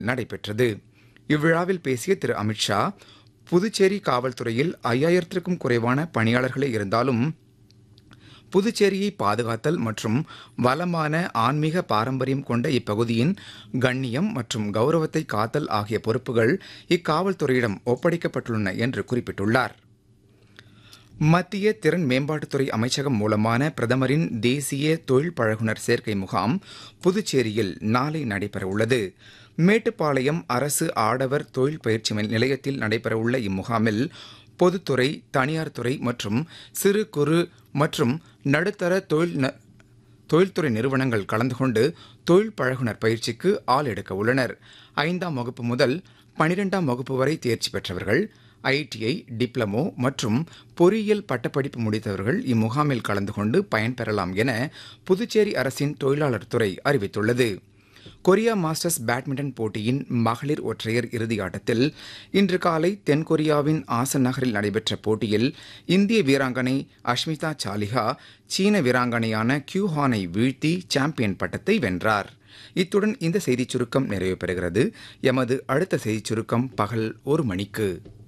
நடைபெற்றது இவ்விழாவில் பேசிய திரு அமித்ஷா புதுச்சேரி காவல்துறையில் ஐயாயிரத்திற்கும் குறைவான பணியாளர்களே இருந்தாலும் புதுச்சேரியை பாதுகாத்தல் மற்றும் வளமான ஆன்மீக பாரம்பரியம் கொண்ட இப்பகுதியின் கண்ணியம் மற்றும் கௌரவத்தை காத்தல் ஆகிய பொறுப்புகள் இக்காவல்துறையிடம் ஒப்படைக்கப்பட்டுள்ளன என்று குறிப்பிட்டுள்ளார் மத்திய திறன் மேம்பாட்டுத்துறை அமைச்சகம் மூலமான பிரதமரின் தேசிய தொழில் பழகுனர் சேர்க்கை முகாம் புதுச்சேரியில் நாளை நடைபெறவுள்ளது மேட்டுப்பாளையம் அரசு ஆடவர் தொழில் பயிற்சி நிலையத்தில் நடைபெறவுள்ள இம்முகாமில் பொதுத்துறை தனியார் துறை மற்றும் சிறு குறு மற்றும் நடுத்தர தொழில் தொழில்துறை நிறுவனங்கள் கலந்து கொண்டு தொழில் பழகுனர் பயிற்சிக்கு ஆள் எடுக்க உள்ளனர் ஐந்தாம் வகுப்பு முதல் பனிரெண்டாம் வகுப்பு வரை தேர்ச்சி பெற்றவர்கள் ஐடிஐ டிப்ளமோ மற்றும் பொறியியல் பட்டப்படிப்பு முடித்தவர்கள் இம்முகாமில் கலந்து கொண்டு பயன்பெறலாம் என புதுச்சேரி அரசின் தொழிலாளர் துறை அறிவித்துள்ளது கொரியா மாஸ்டர்ஸ் பேட்மிண்டன் போட்டியின் மகளிர் ஒற்றையர் இறுதியாட்டத்தில் இன்று காலை தென்கொரியாவின் ஆசன் நகரில் நடைபெற்ற போட்டியில் இந்திய வீராங்கனை அஷ்மிதா சாலிஹா சீன வீராங்கனையான கியூஹானை வீழ்த்தி சாம்பியன் பட்டத்தை வென்றார் இத்துடன் இந்த செய்திச் சுருக்கம் நிறைவு பெறுகிறது எமது அடுத்த செய்திச் சுருக்கம் பகல் ஒரு மணிக்கு